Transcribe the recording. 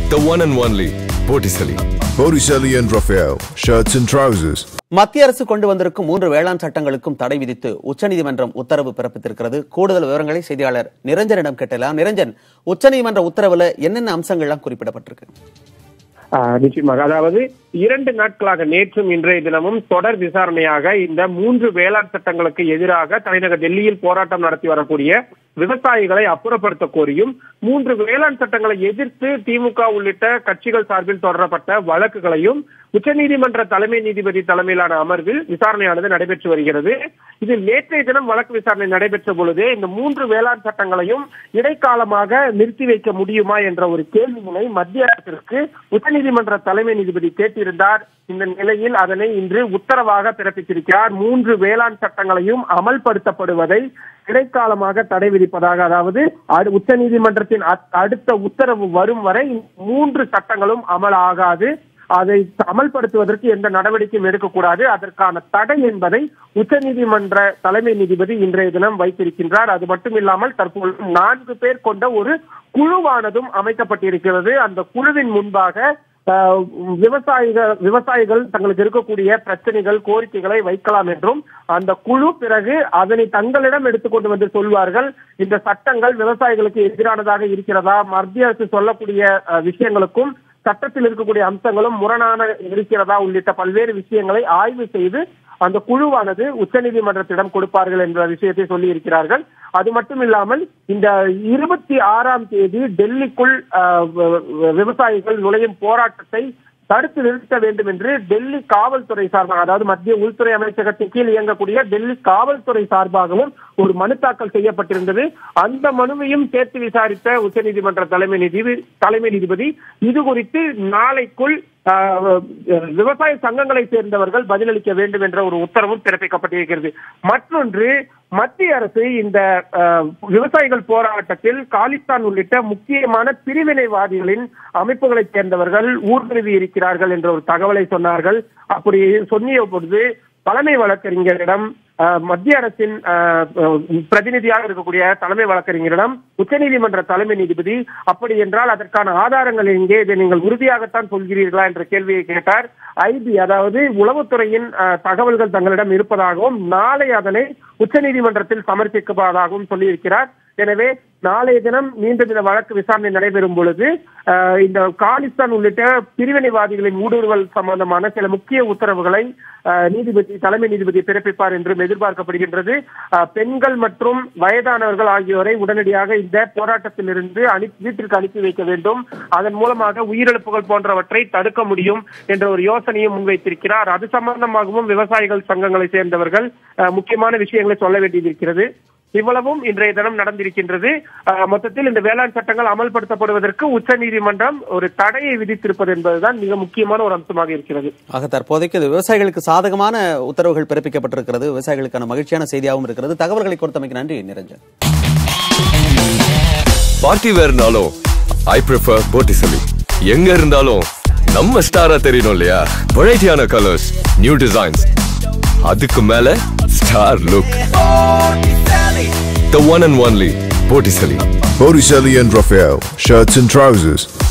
The one and only Botticelli. Botticelli and Raphael, shirts and trousers. மத்திய அரசு கொண்டு வந்திருக்கும் மூன்று வேளாண் சட்டங்களுக்கும் தடை விதித்து உச்சநீதிமன்றம் உத்தரவு பிறப்பித்திருக்கிறது கூடுதல் விவரங்களை செய்தியாளர் நிரஞ்சனிடம் கேட்டலாம் நிரஞ்சன் உச்சநீதிமன்ற உத்தரவுல என்னென்ன அம்சங்கள்லாம் குறிப்பிடப்பட்டிருக்கு ஆஹ் நிச்சயமாக அதாவது இரண்டு நாட்களாக நேற்றும் இன்றைய தினமும் தொடர் விசாரணையாக இந்த மூன்று வேளாண் சட்டங்களுக்கு எதிராக தலைநகர் டெல்லியில் போராட்டம் நடத்தி வரக்கூடிய விவசாயிகளை அப்புறப்படுத்த கோரியும் மூன்று வேளாண் சட்டங்களை எதிர்த்து திமுக உள்ளிட்ட கட்சிகள் சார்பில் தொடரப்பட்ட வழக்குகளையும் உச்சநீதிமன்ற தலைமை நீதிபதி தலைமையிலான அமர்வில் விசாரணையானது நடைபெற்று வருகிறது இதில் நேற்றைய தினம் வழக்கு விசாரணை நடைபெற்ற பொழுது இந்த மூன்று வேளாண் சட்டங்களையும் இடைக்காலமாக நிறுத்தி வைக்க முடியுமா என்ற ஒரு கேள்வியினை மத்திய அரசிற்கு உச்சநீதிமன்ற தலைமை நீதிபதி கேட்டிருந்தார் இந்த நிலையில் அதனை இன்று உத்தரவாக பிறப்பித்திருக்கிறார் மூன்று வேளாண் சட்டங்களையும் அமல்படுத்தப்படுவதை இடைக்காலமாக தடை விதிப்பதாக அதாவது அடு- உச்சநீதிமன்றத்தின் அ- அடுத்த உத்தரவு வரும் வரை இந்த மூன்று சட்டங்களும் அமலாகாது அதை அமல்படுத்துவதற்கு எந்த நடவடிக்கையும் எடுக்கக்கூடாது அதற்கான தடை என்பதை உச்சநீதிமன்ற தலைமை நீதிபதி இன்றைய தினம் வைத்திருக்கின்றார் அது மட்டும் இல்லாமல் தற்போது நான்கு பேர் கொண்ட ஒரு குழுவானதும் அமைக்கப்பட்டிருக்கிறது அந்த குழுவின் முன்பாக ஆஹ், விவசாயிகள் விவசாயிகள் தங்களுக்கு இருக்கக்கூடிய பிரச்சனைகள் கோரிக்கைகளை வைக்கலாம் என்றும் அந்த குழு பிறகு அதனை தங்களிடம் எடுத்துக்கொண்டு வந்து சொல்வார்கள் இந்த சட்டங்கள் விவசாயிகளுக்கு எதிரானதாக இருக்கிறதா மத்திய அரசு சொல்லக்கூடிய ஆஹ், விஷயங்களுக்கும் சட்டத்தில் இருக்கக்கூடிய அம்சங்களும் முரணான இருக்கிறதா உள்ளிட்ட பல்வேறு விஷயங்களை ஆய்வு செய்து அந்த குழுவானது உச்சநீதிமன்றத்திடம் கொடுப்பார்கள் என்ற விஷயத்தை சொல்லி இருக்கிறார்கள் அது மட்டும் இல்லாமல் இந்த இருபத்தி ஆறாம் தேதி டெல்லிக்குள் ஆஹ், வ- வ- விவசாயிகள் நுழையும் போராட்டத்தை தடுத்து நிறுத்த வேண்டும் என்று டெல்லி காவல்துறை சார்பாக அதாவது மத்திய உள்துறை அமைச்சகத்தின் கீழ் இயங்கக்கூடிய டெல்லி காவல்துறை சார்பாகவும் ஒரு மனு தாக்கல் செய்யப்பட்டிருந்தது அந்த மனுவையும் சேர்த்து விசாரித்த உச்சநீதிமன்ற தலைமை நீதிபதி தலைமை நீதிபதி இது குறித்து நாளைக்குள் ஆஹ், விவசாய சங்கங்களை சேர்ந்தவர்கள் பதிலளிக்க வேண்டும் என்ற ஒரு உத்தரவும் பிறப்பிக்கப்பட்டிருக்கிறது மற்றொன்று மத்திய அரசு இந்த ஆஹ், விவசாயிகள் போராட்டத்தில் காலிஸ்தான் உள்ளிட்ட முக்கியமான பிரிவினைவாதிகளின் அமைப்புகளைச் சேர்ந்தவர்கள் ஊடுருவி இருக்கிறார்கள் என்ற ஒரு தகவலை சொன்னார்கள் அப்படி சொன்னிய பொழுது தலைமை வழக்கறிஞரிடம் ஆஹ், மத்திய அரசின் ஆஹ், பிரதிநிதியாக இருக்கக்கூடிய தலைமை வழக்கறிஞரிடம் உச்சநீதிமன்ற தலைமை நீதிபதி அப்படி என்றால் அதற்கான ஆதாரங்கள் எங்கே இதை நீங்கள் உறுதியாகத்தான் சொல்கிறீர்களா என்ற கேள்வியை கேட்டார் ஐபி அதாவது உளவுத்துறையின் ஆஹ், தகவல்கள் தங்களிடம் இருப்பதாகவும் நாளை அதனை உச்சநீதிமன்றத்தில் சமர்ப்பிக்கப்பதாகவும் சொல்லியிருக்கிறார் எனவே நாளைய தினம் மீண்டும் இந்த வழக்கு விசாரணை நடைபெறும் பொழுது ஆஹ், இந்த காலிஸ்தான் உள்ளிட்ட பிரிவினைவாதிகளின் ஊடுருவல் சம்பந்தமான சில முக்கிய உத்தரவுகளை ஆஹ், நீதிபதி தலைமை நீதிபதி பிறப்பிப்பார் என்றும் எதிர்பார்க்கப்படுகின்றது ஆஹ், பெண்கள் மற்றும் வயதானவர்கள் ஆகியோரை உடனடியாக இந்த போராட்டத்திலிருந்து அனுப்பி வீட்டிற்கு அனுப்பி வைக்க வேண்டும் அதன் மூலமாக உயிரிழப்புகள் போன்றவற்றை தடுக்க முடியும் என்ற ஒரு யோசனையை முன்வைத்திருக்கிறார் அது சம்பந்தமாகவும் விவசாயிகள் சங்கங்களை சேர்ந்தவர்கள் ஆஹ், முக்கியமான விஷயங்களை சொல்ல வேண்டியிருக்கிறது இவ்வளவும் இன்றைய தினம் நடந்திருக்கின்றது ஆஹ், மொத்தத்தில் இந்த வேளாண் சட்டங்கள் அமல்படுத்தப்படுவதற்கு உச்சநீதிமன்றம் ஒரு தடையை விதித்திருப்பது என்பதுதான் மிக முக்கியமான ஒரு அம்சமாக இருக்கிறது ஆக தற்போதைக்கு இது விவசாயிகளுக்கு சாதகமான உத்தரவுகள் பிறப்பிக்கப்பட்டிருக்கிறது விவசாயிகளுக்கான மகிழ்ச்சியான செய்தியாகவும் இருக்கிறது தகவல்களை கொடுத்தமைக்கு நன்றி நிரஞ்சன் பார்ட்டி வேர்னாலும் ஐ ப்ரிஃபர் Botticelli. எங்க இருந்தாலும் நம்ம ஸ்டாரா தெரியணும் இல்லையா வெரைட்டியான கலர்ஸ் நியூ டிசைன்ஸ் அதுக்கு மேல star look The one and only Botticelli. Botticelli and Raphael, shirts and trousers.